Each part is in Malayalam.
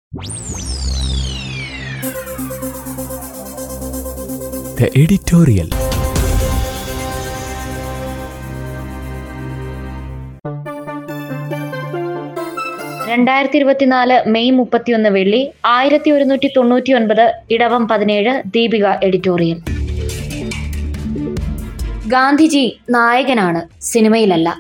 The editorial. രണ്ടായിരത്തി ഇരുപത്തിനാല് മെയ് മുപ്പത്തിയൊന്ന് വെള്ളി ആയിരത്തി ഒരുന്നൂറ്റി തൊണ്ണൂറ്റി ഒൻപത് ഇടവം പതിനേഴ് ദീപിക എഡിറ്റോറിയൽ ഗാന്ധിജി നായകനാണ് സിനിമയിലല്ല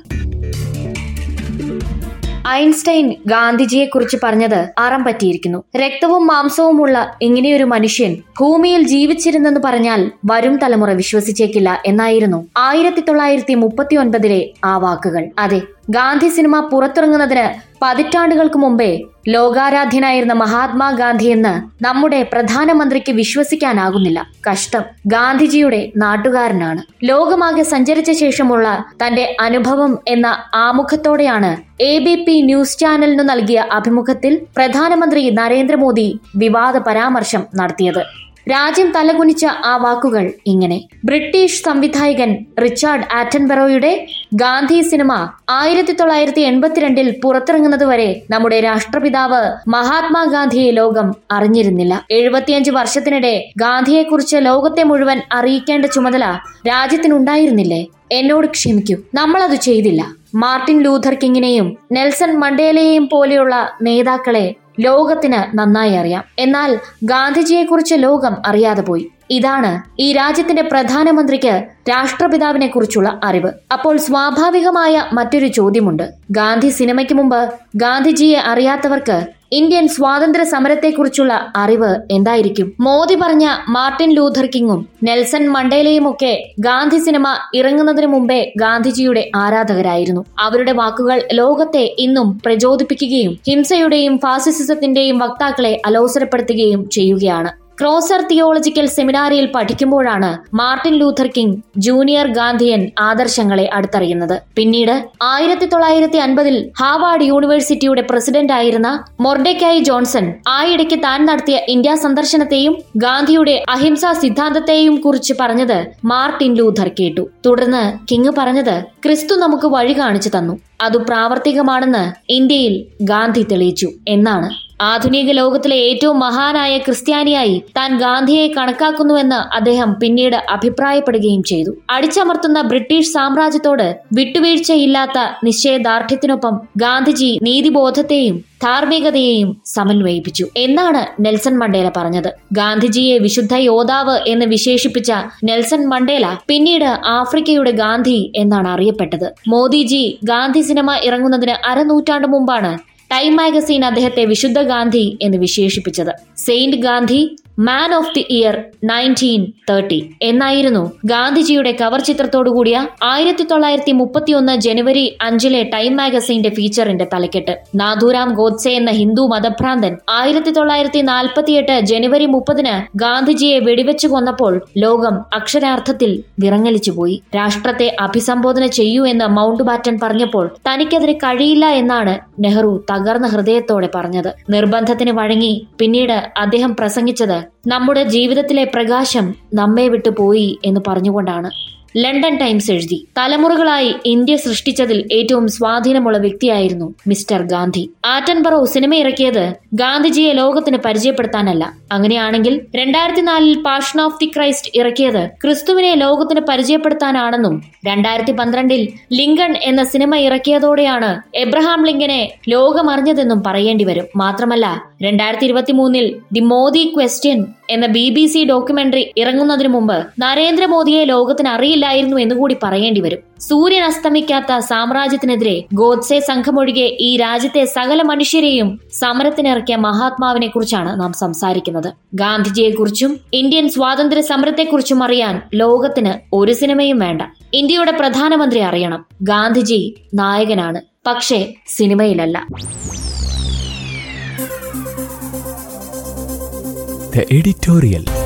ഐൻസ്റ്റൈൻ ഗാന്ധിജിയെ കുറിച്ച് പറഞ്ഞത് അറം പറ്റിയിരിക്കുന്നു രക്തവും മാംസവുമുള്ള ഇങ്ങനെയൊരു മനുഷ്യൻ ഭൂമിയിൽ ജീവിച്ചിരുന്നെന്ന് പറഞ്ഞാൽ വരും തലമുറ വിശ്വസിച്ചേക്കില്ല എന്നായിരുന്നു ആയിരത്തി തൊള്ളായിരത്തി മുപ്പത്തി ഒൻപതിലെ ആ വാക്കുകൾ അതെ ഗാന്ധി സിനിമ പുറത്തിറങ്ങുന്നതിന് പതിറ്റാണ്ടുകൾക്ക് മുമ്പേ ലോകാരാധ്യനായിരുന്ന മഹാത്മാഗാന്ധി എന്ന് നമ്മുടെ പ്രധാനമന്ത്രിക്ക് വിശ്വസിക്കാനാകുന്നില്ല കഷ്ടം ഗാന്ധിജിയുടെ നാട്ടുകാരനാണ് ലോകമാകെ സഞ്ചരിച്ച ശേഷമുള്ള തന്റെ അനുഭവം എന്ന ആമുഖത്തോടെയാണ് എ ബി പി ന്യൂസ് ചാനലിനു നൽകിയ അഭിമുഖത്തിൽ പ്രധാനമന്ത്രി നരേന്ദ്രമോദി വിവാദ പരാമർശം നടത്തിയത് രാജ്യം തലകുനിച്ച ആ വാക്കുകൾ ഇങ്ങനെ ബ്രിട്ടീഷ് സംവിധായകൻ റിച്ചാർഡ് ആറ്റൻബറോയുടെ ഗാന്ധി സിനിമ ആയിരത്തി തൊള്ളായിരത്തി എൺപത്തിരണ്ടിൽ പുറത്തിറങ്ങുന്നതുവരെ നമ്മുടെ രാഷ്ട്രപിതാവ് മഹാത്മാഗാന്ധിയെ ലോകം അറിഞ്ഞിരുന്നില്ല എഴുപത്തിയഞ്ച് വർഷത്തിനിടെ ഗാന്ധിയെക്കുറിച്ച് ലോകത്തെ മുഴുവൻ അറിയിക്കേണ്ട ചുമതല രാജ്യത്തിനുണ്ടായിരുന്നില്ലേ എന്നോട് ക്ഷമിക്കൂ നമ്മളത് ചെയ്തില്ല മാർട്ടിൻ ലൂഥർ കിങ്ങിനെയും നെൽസൺ മണ്ടേലയെയും പോലെയുള്ള നേതാക്കളെ ലോകത്തിന് നന്നായി അറിയാം എന്നാൽ ഗാന്ധിജിയെക്കുറിച്ച് ലോകം അറിയാതെ പോയി ഇതാണ് ഈ രാജ്യത്തിന്റെ പ്രധാനമന്ത്രിക്ക് രാഷ്ട്രപിതാവിനെ കുറിച്ചുള്ള അറിവ് അപ്പോൾ സ്വാഭാവികമായ മറ്റൊരു ചോദ്യമുണ്ട് ഗാന്ധി സിനിമയ്ക്ക് മുമ്പ് ഗാന്ധിജിയെ അറിയാത്തവർക്ക് ഇന്ത്യൻ സ്വാതന്ത്ര്യ സമരത്തെക്കുറിച്ചുള്ള അറിവ് എന്തായിരിക്കും മോദി പറഞ്ഞ മാർട്ടിൻ ലൂഥർ കിങ്ങും നെൽസൺ മണ്ടേലയും ഒക്കെ ഗാന്ധി സിനിമ ഇറങ്ങുന്നതിന് മുമ്പേ ഗാന്ധിജിയുടെ ആരാധകരായിരുന്നു അവരുടെ വാക്കുകൾ ലോകത്തെ ഇന്നും പ്രചോദിപ്പിക്കുകയും ഹിംസയുടെയും ഫാസിസത്തിന്റെയും വക്താക്കളെ അലോസരപ്പെടുത്തുകയും ചെയ്യുകയാണ് ക്രോസർ തിയോളജിക്കൽ സെമിനാരിയിൽ പഠിക്കുമ്പോഴാണ് Martin Luther King junior Gandhian ആദർശങ്ങളെ അടുത്തറിയുന്നത് പിന്നീട് ആയിരത്തി തൊള്ളായിരത്തി അൻപതിൽ ഹാവാർഡ് യൂണിവേഴ്സിറ്റിയുടെ പ്രസിഡന്റ് ആയിരുന്ന മൊർഡെക്കായി ജോൺസൺ ആയിടയ്ക്ക് താൻ നടത്തിയ ഇന്ത്യ സന്ദർശനത്തെയും ഗാന്ധിയുടെ അഹിംസാ സിദ്ധാന്തത്തെയും കുറിച്ച് പറഞ്ഞത് മാർട്ടിൻ ലൂഥർ കേട്ടു തുടർന്ന് കിങ് പറഞ്ഞത് ക്രിസ്തു നമുക്ക് വഴി കാണിച്ചു തന്നു അത് പ്രാവർത്തികമാണെന്ന് ഇന്ത്യയിൽ ഗാന്ധി തെളിയിച്ചു എന്നാണ് ആധുനിക ലോകത്തിലെ ഏറ്റവും മഹാനായ ക്രിസ്ത്യാനിയായി താൻ ഗാന്ധിയെ കണക്കാക്കുന്നുവെന്ന് അദ്ദേഹം പിന്നീട് അഭിപ്രായപ്പെടുകയും ചെയ്തു അടിച്ചമർത്തുന്ന ബ്രിട്ടീഷ് സാമ്രാജ്യത്തോട് വിട്ടുവീഴ്ചയില്ലാത്ത നിശ്ചയദാർഢ്യത്തിനൊപ്പം ഗാന്ധിജി നീതിബോധത്തെയും ധാർമ്മികതയെയും സമന്വയിപ്പിച്ചു എന്നാണ് നെൽസൺ മണ്ടേല പറഞ്ഞത് ഗാന്ധിജിയെ വിശുദ്ധ യോദ്ധാവ് എന്ന് വിശേഷിപ്പിച്ച നെൽസൺ മണ്ടേല പിന്നീട് ആഫ്രിക്കയുടെ ഗാന്ധി എന്നാണ് അറിയപ്പെട്ടത് മോദിജി ഗാന്ധി സിനിമ ഇറങ്ങുന്നതിന് അരനൂറ്റാണ്ട് മുമ്പാണ് ടൈം മാഗസീൻ അദ്ദേഹത്തെ വിശുദ്ധ ഗാന്ധി എന്ന് വിശേഷിപ്പിച്ചത് saint Gandhi man of the year nineteen thirty എന്നായിരുന്നു ഗാന്ധിജിയുടെ കവർ ചിത്രത്തോടു കൂടിയ ആയിരത്തി തൊള്ളായിരത്തി മുപ്പത്തിയൊന്ന് ജനുവരി അഞ്ചിലെ ടൈം മാഗസീന്റെ ഫീച്ചറിന്റെ തലക്കെട്ട് നാഥുറാം ഗോഡ്സെ എന്ന ഹിന്ദു മതഭ്രാന്തൻ ആയിരത്തി തൊള്ളായിരത്തി നാൽപ്പത്തിയെട്ട് ജനുവരി മുപ്പതിന് ഗാന്ധിജിയെ വെടിവെച്ചു കൊന്നപ്പോൾ ലോകം അക്ഷരാർത്ഥത്തിൽ വിറങ്ങലിച്ചുപോയി രാഷ്ട്രത്തെ അഭിസംബോധന ചെയ്യൂ എന്ന് മൗണ്ട് ബാറ്റൺ പറഞ്ഞപ്പോൾ തനിക്കതിന് കഴിയില്ല എന്നാണ് നെഹ്റു തകർന്ന ഹൃദയത്തോടെ പറഞ്ഞത് നിർബന്ധത്തിന് വഴങ്ങി പിന്നീട് അദ്ദേഹം പ്രസംഗിച്ചത് നമ്മുടെ ജീവിതത്തിലെ പ്രകാശം നമ്മെ വിട്ടു പോയി എന്ന് പറഞ്ഞുകൊണ്ടാണ് ലണ്ടൻ ടൈംസ് എഴുതി തലമുറകളായി ഇന്ത്യ സൃഷ്ടിച്ചതിൽ ഏറ്റവും സ്വാധീനമുള്ള വ്യക്തിയായിരുന്നു മിസ്റ്റർ ഗാന്ധി ആറ്റൻബറോ സിനിമ ഇറക്കിയത് ഗാന്ധിജിയെ ലോകത്തിന് പരിചയപ്പെടുത്താനല്ല അങ്ങനെയാണെങ്കിൽ രണ്ടായിരത്തി നാലിൽ പാഷൻ ഓഫ് ദി ക്രൈസ്റ്റ് ഇറക്കിയത് ക്രിസ്തുവിനെ ലോകത്തിന് പരിചയപ്പെടുത്താനാണെന്നും രണ്ടായിരത്തി പന്ത്രണ്ടിൽ ലിങ്കൺ എന്ന സിനിമ ഇറക്കിയതോടെയാണ് എബ്രഹാം ലിങ്കനെ ലോകമറിഞ്ഞതെന്നും പറയേണ്ടി വരും മാത്രമല്ല രണ്ടായിരത്തി ഇരുപത്തി മൂന്നിൽ ദി മോദി ക്വസ്റ്റ്യൻ എന്ന ബി ബി സി ഡോക്യുമെന്ററി ഇറങ്ങുന്നതിന് മുമ്പ് നരേന്ദ്രമോദിയെ ലോകത്തിന് അറിയില്ലായിരുന്നു എന്നുകൂടി പറയേണ്ടി വരും സൂര്യൻ അസ്തമിക്കാത്ത സാമ്രാജ്യത്തിനെതിരെ ഗോഡ്സെ സംഘമൊഴികെ ഈ രാജ്യത്തെ സകല മനുഷ്യരെയും സമരത്തിനിറക്കിയ മഹാത്മാവിനെ കുറിച്ചാണ് നാം സംസാരിക്കുന്നത് ഗാന്ധിജിയെക്കുറിച്ചും ഇന്ത്യൻ സ്വാതന്ത്ര്യ സമരത്തെക്കുറിച്ചും അറിയാൻ ലോകത്തിന് ഒരു സിനിമയും വേണ്ട ഇന്ത്യയുടെ പ്രധാനമന്ത്രി അറിയണം ഗാന്ധിജി നായകനാണ് പക്ഷേ സിനിമയിലല്ല The editorial.